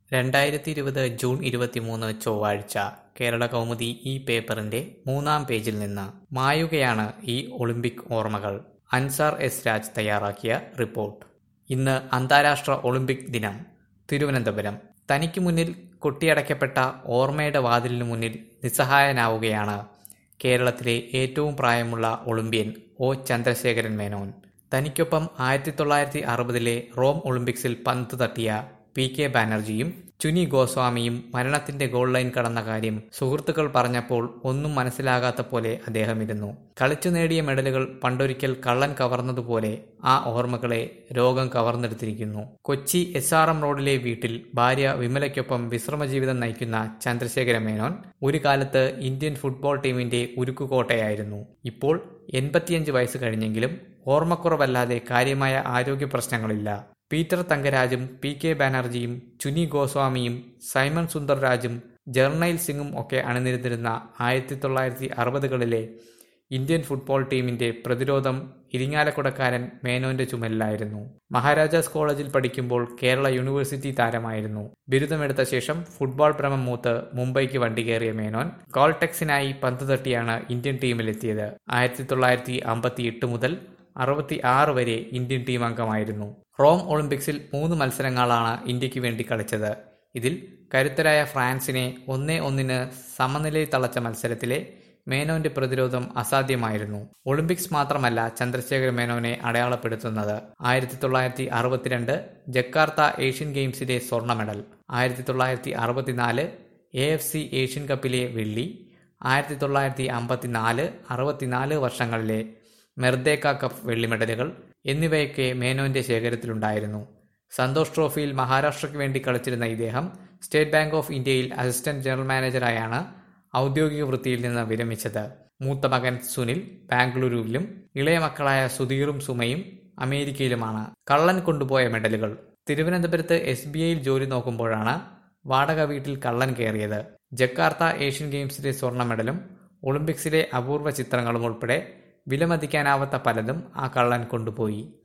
രണ്ടായിരത്തി ഇരുപത് ജൂൺ ഇരുപത്തിമൂന്ന് ചൊവ്വാഴ്ച കേരള കൗമുദി ഈ പേപ്പറിന്റെ മൂന്നാം പേജിൽ നിന്ന് മായുകയാണ് ഈ ഒളിമ്പിക് ഓർമ്മകൾ അൻസാർ എസ് രാജ് തയ്യാറാക്കിയ റിപ്പോർട്ട് ഇന്ന് അന്താരാഷ്ട്ര ഒളിമ്പിക് ദിനം തിരുവനന്തപുരം തനിക്ക് മുന്നിൽ കൊട്ടിയടയ്ക്കപ്പെട്ട ഓർമ്മയുടെ വാതിലിനു മുന്നിൽ നിസ്സഹായനാവുകയാണ് കേരളത്തിലെ ഏറ്റവും പ്രായമുള്ള ഒളിമ്പ്യൻ ഒ ചന്ദ്രശേഖരൻ മേനോൻ തനിക്കൊപ്പം ആയിരത്തി തൊള്ളായിരത്തി അറുപതിലെ റോം ഒളിമ്പിക്സിൽ പന്ത് തട്ടിയ പി കെ ബാനർജിയും ചുനി ഗോസ്വാമിയും മരണത്തിന്റെ ഗോൾ ലൈൻ കടന്ന കാര്യം സുഹൃത്തുക്കൾ പറഞ്ഞപ്പോൾ ഒന്നും മനസ്സിലാകാത്ത പോലെ അദ്ദേഹം ഇരുന്നു കളിച്ചു നേടിയ മെഡലുകൾ പണ്ടൊരിക്കൽ കള്ളൻ കവർന്നതുപോലെ ആ ഓർമ്മകളെ രോഗം കവർന്നെടുത്തിരിക്കുന്നു കൊച്ചി എസ് ആർ എം റോഡിലെ വീട്ടിൽ ഭാര്യ വിമലയ്ക്കൊപ്പം വിശ്രമജീവിതം നയിക്കുന്ന ചന്ദ്രശേഖര മേനോൻ ഒരു കാലത്ത് ഇന്ത്യൻ ഫുട്ബോൾ ടീമിന്റെ ഉരുക്കുകോട്ടയായിരുന്നു ഇപ്പോൾ എൺപത്തിയഞ്ച് വയസ്സ് കഴിഞ്ഞെങ്കിലും ഓർമ്മക്കുറവല്ലാതെ കാര്യമായ ആരോഗ്യ പ്രശ്നങ്ങളില്ല പീറ്റർ തങ്കരാജും പി കെ ബാനർജിയും ചുനി ഗോസ്വാമിയും സൈമൺ സുന്ദർ രാജും ജർണൈൽ സിംഗും ഒക്കെ അണിനിരുന്നിരുന്ന ആയിരത്തി തൊള്ളായിരത്തി അറുപതുകളിലെ ഇന്ത്യൻ ഫുട്ബോൾ ടീമിന്റെ പ്രതിരോധം ഇരിങ്ങാലക്കുടക്കാരൻ മേനോന്റെ ചുമലിലായിരുന്നു മഹാരാജാസ് കോളേജിൽ പഠിക്കുമ്പോൾ കേരള യൂണിവേഴ്സിറ്റി താരമായിരുന്നു ബിരുദമെടുത്ത ശേഷം ഫുട്ബോൾ ഭ്രമം മൂത്ത് മുംബൈക്ക് വണ്ടി കയറിയ മേനോൻ കോൾടെക്സിനായി പന്ത് തട്ടിയാണ് ഇന്ത്യൻ ടീമിലെത്തിയത് ആയിരത്തി തൊള്ളായിരത്തി അമ്പത്തി എട്ട് മുതൽ അറുപത്തി ആറ് വരെ ഇന്ത്യൻ ടീം അംഗമായിരുന്നു റോം ഒളിമ്പിക്സിൽ മൂന്ന് മത്സരങ്ങളാണ് ഇന്ത്യക്ക് വേണ്ടി കളിച്ചത് ഇതിൽ കരുത്തരായ ഫ്രാൻസിനെ ഒന്നേ ഒന്നിന് സമനിലയിൽ തളച്ച മത്സരത്തിലെ മേനോന്റെ പ്രതിരോധം അസാധ്യമായിരുന്നു ഒളിമ്പിക്സ് മാത്രമല്ല ചന്ദ്രശേഖര മേനോനെ അടയാളപ്പെടുത്തുന്നത് ആയിരത്തി തൊള്ളായിരത്തി അറുപത്തിരണ്ട് ജക്കാർത്ത ഏഷ്യൻ ഗെയിംസിലെ സ്വർണ്ണ മെഡൽ ആയിരത്തി തൊള്ളായിരത്തി അറുപത്തിനാല് എ എഫ് സി ഏഷ്യൻ കപ്പിലെ വെള്ളി ആയിരത്തി തൊള്ളായിരത്തി അമ്പത്തിനാല് അറുപത്തിനാല് വർഷങ്ങളിലെ മെർദേക്ക കപ്പ് വെള്ളി മെഡലുകൾ എന്നിവയൊക്കെ മേനോന്റെ ശേഖരത്തിലുണ്ടായിരുന്നു സന്തോഷ് ട്രോഫിയിൽ മഹാരാഷ്ട്രയ്ക്ക് വേണ്ടി കളിച്ചിരുന്ന ഇദ്ദേഹം സ്റ്റേറ്റ് ബാങ്ക് ഓഫ് ഇന്ത്യയിൽ അസിസ്റ്റന്റ് ജനറൽ മാനേജറായാണ് ഔദ്യോഗിക വൃത്തിയിൽ നിന്ന് വിരമിച്ചത് മൂത്ത മകൻ സുനിൽ ബാംഗ്ലൂരുവിലും ഇളയ മക്കളായ സുധീറും സുമയും അമേരിക്കയിലുമാണ് കള്ളൻ കൊണ്ടുപോയ മെഡലുകൾ തിരുവനന്തപുരത്ത് എസ് ബി ഐയിൽ ജോലി നോക്കുമ്പോഴാണ് വാടക വീട്ടിൽ കള്ളൻ കയറിയത് ജക്കാർത്ത ഏഷ്യൻ ഗെയിംസിലെ സ്വർണ്ണ മെഡലും ഒളിമ്പിക്സിലെ അപൂർവ ചിത്രങ്ങളും ഉൾപ്പെടെ വിലമതിക്കാനാവാത്ത പലതും ആ കള്ളൻ കൊണ്ടുപോയി